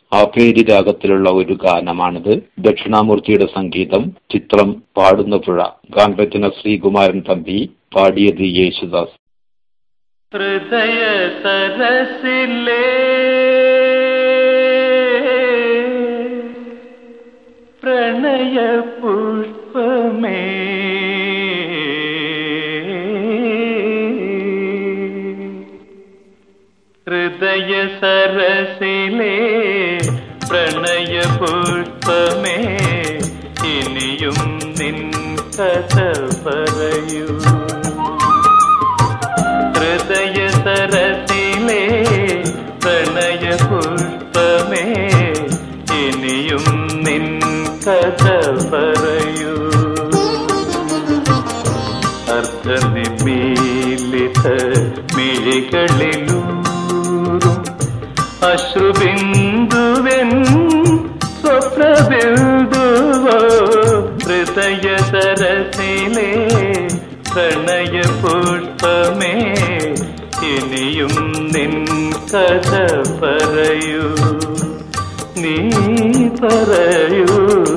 ആപേരി രാഗത്തിലുള്ള ഒരു ഗാനമാണിത് ദക്ഷിണാമൂർത്തിയുടെ സംഗീതം ചിത്രം പാടുന്ന പുഴ ഗാനരചന ശ്രീകുമാരൻ തമ്പി പാടിയത് യേശുദാസ് ഹൃദയ സരസിലേ പ്രണയ പുഷ്പമേ ഹൃദയ സരസിലേ പ്രണയ പുഷ്പമേ ഇനിയും നിൻ കഥ പറയൂ ഹൃദയ സരസിലേ പ്രണയ പുഷ്പമേ ഇനിയും നിൻ കഥ പറയൂ അർത്ഥനിമീലിത മിഴികളിലൂറും അശ്രുബിന്ദുവൻ സ്വപ്നബിന്ദുവോ ഹൃദയ സരസിലേ പ്രണയ പുഷ്പമേ ഇനിയും നിൻ കഥ പറയൂ നീ പറയൂ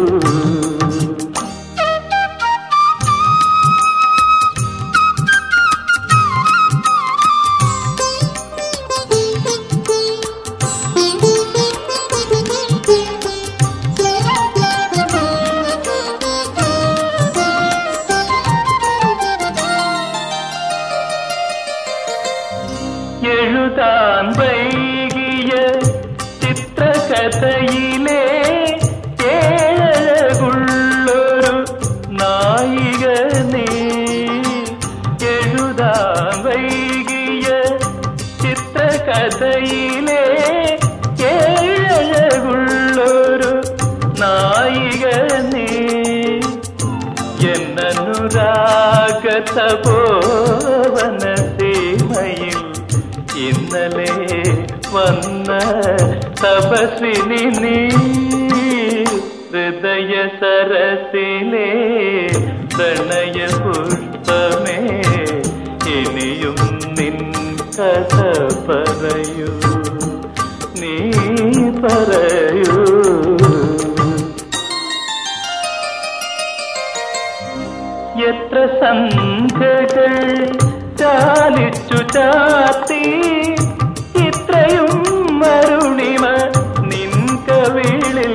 എഴുതാൻ വൈകിയ ചിത്രകഥയിലെ ഏഴകുള്ളൊരു നായിക നീ എഴുതാൻ വൈകിയ ചിത്രകഥയിലെ ഏഴകുള്ളൊരു നായിക നീ എന്നനുരാഗതപോവന സീമയിൽ ഇന്നലെ വന്ന തപസ്വിനി നീ ഹൃദയ സരസിലെ പ്രണയ പുഷ്പമേ ഇനിയും നിൻ കഥ പറയൂ നീ പറയൂ എത്ര സന്ധ്യകൾ ചാലിച്ചു ചാത്തി ഇത്രയും മരുണിമ നിൻ കവിളിൽ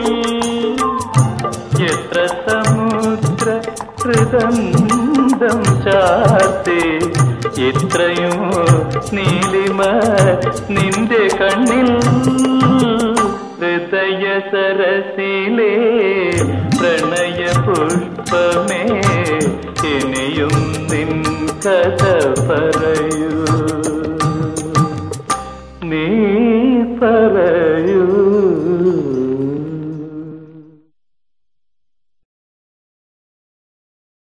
എത്ര സമുദ്ര ഹൃദന്തം ചാർത്തി ഇത്രയും നീലിമ നിന്റെ കണ്ണിൽ ഹൃദയ സരസിലേ പ്രണയ പുഷ്പമേ ഇനിയും നിൻ കഥ പറയൂ